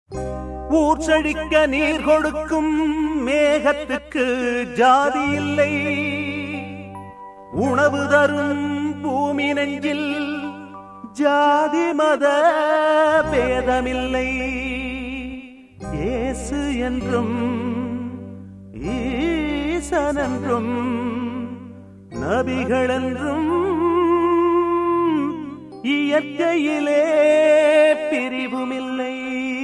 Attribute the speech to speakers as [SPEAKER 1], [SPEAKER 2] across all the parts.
[SPEAKER 1] ஊர் செழிக்க நீர் கொடுக்கும் மேகத்துக்கு ஜாதி இல்லை உணவு தரும் பூமி நெஞ்சில் ஜாதி மத பேதமில்லை இயேசு என்றும் ஈசன் என்றும் நபிகள் என்றும் இயற்கையிலே பிரிவுமில்லை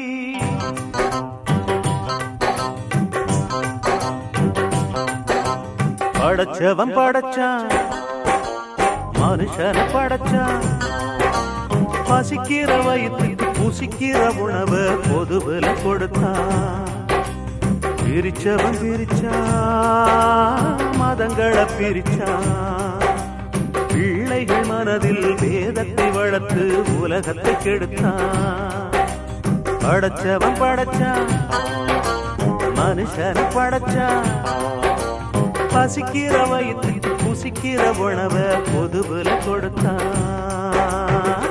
[SPEAKER 1] படைச்சவன் படைச்சான் மனுஷனை படைச்சான் பசிக்கிற வயிற்றுக்கு புசிக்கிற உணவை பொதுவில் கொடுத்தான் பிரிச்சவன் பிரிச்சான் மதங்களை பிரிச்சான் பிள்ளைகள் மனதில் வேதத்தை வளர்த்து உலகத்தை கெடுத்தான் படைச்சவன் படைச்சான் மனுஷனை படைச்சான் பசிக்கிற வயிற்றுக்கு புசிக்கிற உணவை பொதுவில் கொடுத்தான்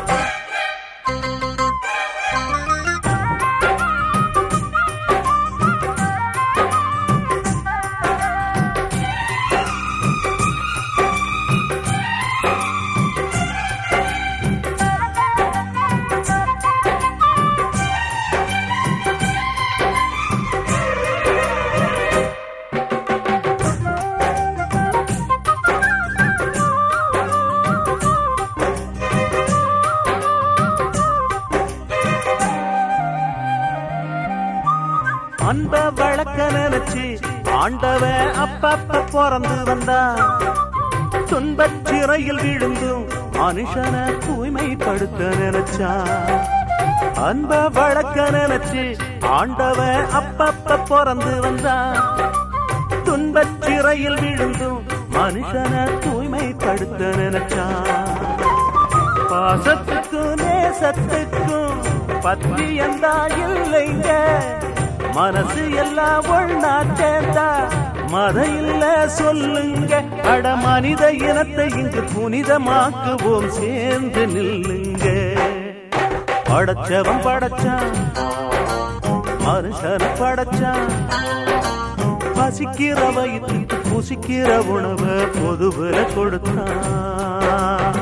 [SPEAKER 1] அன்ப வழக்க நினைச்சு ஆண்டவன் அப்பப்ப பிறந்து வந்தான் துன்பச் சிறையில் விழுந்தும் மனுஷனை தூய்மைப்படுத்த நினைச்சான் அன்ப வழக்க நினைச்சு ஆண்டவன் அப்பப்ப பிறந்து வந்தான் துன்பச் சிறையில் விழுந்தும் மனுஷனை தூய்மைப்படுத்த நினைச்சான் பாசத்துக்கும் நேசத்துக்கும் பத்தியந்தா இல்லைங்க மனசு எல்லாம் ஒண்ணா சேர்ந்தா மத இல்ல சொல்லுங்க அட மனித இனத்தை இங்கு புனிதமாக்குவோம் சேர்ந்து நில்லுங்க படைச்சவன் படைச்சான் மனுஷனை படைச்சான் பசிக்கிற வயிற்றுக்கு புசிக்கிற உணவை பொதுவில் கொடுத்தான்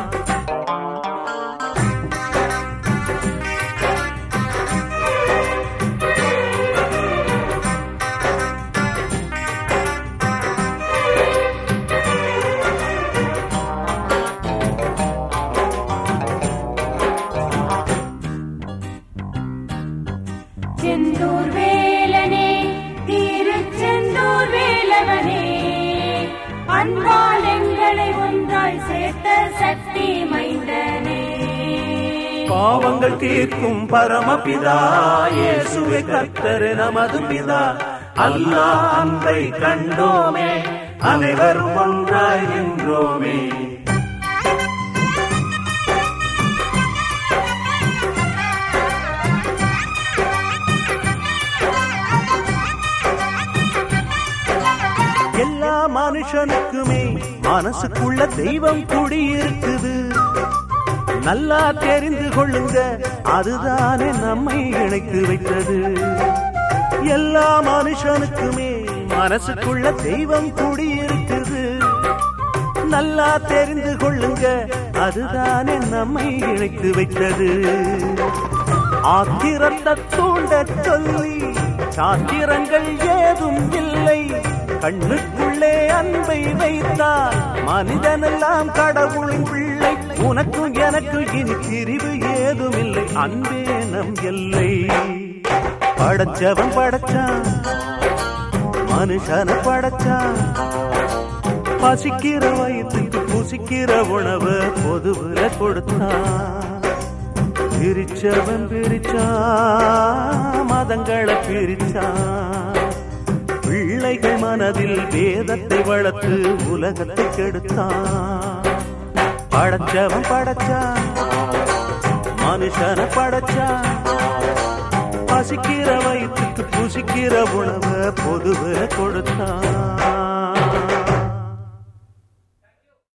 [SPEAKER 2] செந்தூர் வேலனே திருச்செந்தூர் வேலவனே அன்பால் எங்களை ஒன்றாய் சேர்த்த சக்தி மைந்தனே
[SPEAKER 1] பாவங்கள் தீர்க்கும் பரமபிதா இயேசுவே கர்த்தர் நமது பிதா அல்லாஹ் அன்பை கண்டோமே அனைவரும் ஒன்றாய் நின்றோமே எல்லா மனுஷனுக்குமே மனசுக்குள்ள தெய்வம் குடியிருக்குது நல்லா தெரிந்து கொள்ளுங்க அதுதானே நம்மை இணைத்து வைத்தது எல்லா மனுஷனுக்குமே மனசுக்குள்ள தெய்வம் குடியிருக்குது நல்லா தெரிந்து கொள்ளுங்க அதுதானே நம்மை இணைத்து வைத்தது ஆத்திரத்தை தூண்ட சொல்லி சாத்திரங்கள் ஏதும் இல்லை கண்ணுக்குள்ளே அன்பை வைத்தால் மனிதனெல்லாம் கடவுளின் பிள்ளை உனக்கும் எனக்கும் இனி பிரிவு ஏதும் இல்லை அன்பே நம் எல்லை படைச்சவன் படைச்சான் மனுஷனை படைச்சான் பசிக்கிற வயிற்றுக்கு புசிக்கிற உணவை பொதுவுல கொடுத்தான் பிரிச்சவன் பிரிச்சான் மதங்களை பிரிச்சான் பிள்ளைகள் மனதில் வேதத்தை வளர்த்து உலகத்தை கெடுத்தான் படைச்சவன் படைச்சான் மனுஷனை படைச்சான் பசிக்கிற வயிற்றுக்கு புசிக்கிற உணவை பொதுவை கொடுத்தான்